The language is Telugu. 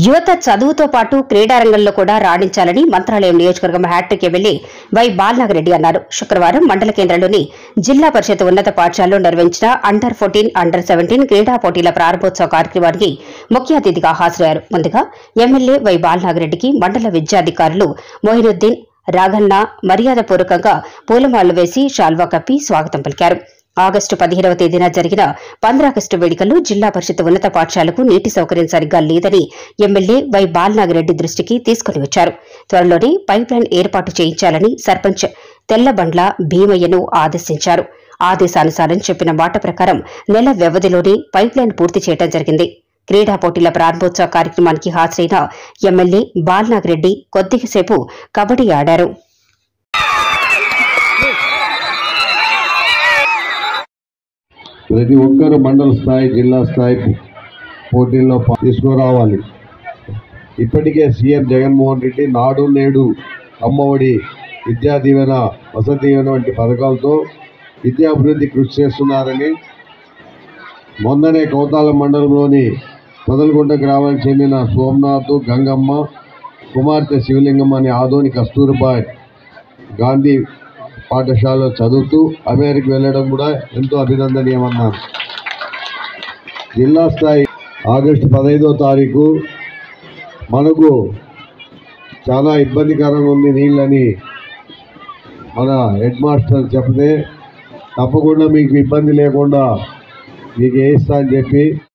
యువత చదువుతో పాటు క్రీడారంగంలో కూడా రాణించాలని మంత్రాలయం నియోజకవర్గం హ్యాట్రిక్ ఎమ్మెల్యే వై బాలనాగరెడ్డి అన్నారు శుక్రవారం మండల కేంద్రంలోని జిల్లా పరిషత్ ఉన్నత పాఠశాలలో నిర్వహించిన అండర్ ఫోర్టీన్ అండర్ సెవెంటీన్ క్రీడా పోటీల ప్రారంభోత్సవ కార్యక్రమానికి ముఖ్య అతిథిగా హాజరయ్యారు ముందుగా ఎమ్మెల్యే వై బాలనాగరెడ్డికి మండల విద్యాధికారులు మొహినుద్దీన్ రాఘన్న మర్యాదపూర్వకంగా పూలమాలలు వేసి షాల్వా కప్పి స్వాగతం పలికారు ఆగస్టు పదిహేనవ తేదీన జరిగిన పంద్రాగస్టు వేడుకల్లో జిల్లా పరిషత్ ఉన్నత పాఠశాలకు నీటి సౌకర్యం సరిగ్గా లేదని ఎమ్మెల్యే వై బాలనాగిరెడ్డి దృష్టికి తీసుకుని వచ్చారు త్వరలోనే పైప్ లైన్ ఏర్పాటు చేయించాలని సర్పంచ్ తెల్లబండ్ల భీమయ్యను ఆదేశించారు ఆదేశానుసారం చెప్పిన మాట ప్రకారం నెల వ్యవధిలోనే పైప్ లైన్ పూర్తి చేయడం జరిగింది క్రీడా పోటీల ప్రారంభోత్సవ కార్యక్రమానికి హాజరైన ఎమ్మెల్యే బాలనాగిరెడ్డి కొద్దిసేపు కబడ్డీ ఆడారు ప్రతి ఒక్కరు మండల స్థాయి జిల్లా స్థాయి పోటీల్లో పా- తీసుకురావాలి ఇప్పటికే సీఎం జగన్మోహన్ రెడ్డి నాడు నేడు అమ్మఒడి విద్యా దీవెన వసతి దీవెన వంటి పథకాలతో విద్యాభివృద్ధి కృషి చేస్తున్నారని మొన్ననే కౌతాల మండలంలోని పొదలగుంట గ్రామానికి చెందిన సోమనాథ్ గంగమ్మ కుమార్తె శివలింగం అనే ఆదోని కస్తూర్బాయ్ గాంధీ పాఠశాలలో చదువుతూ అమెరికా వెళ్ళడం కూడా ఎంతో అభినందనీయమన్నారు జిల్లా స్థాయి ఆగస్టు పదహైదో తారీఖు మనకు చాలా ఇబ్బందికరంగా ఉంది నీళ్ళని మన హెడ్ మాస్టర్ చెప్తే తప్పకుండా మీకు ఇబ్బంది లేకుండా మీకు వేయిస్తా అని చెప్పి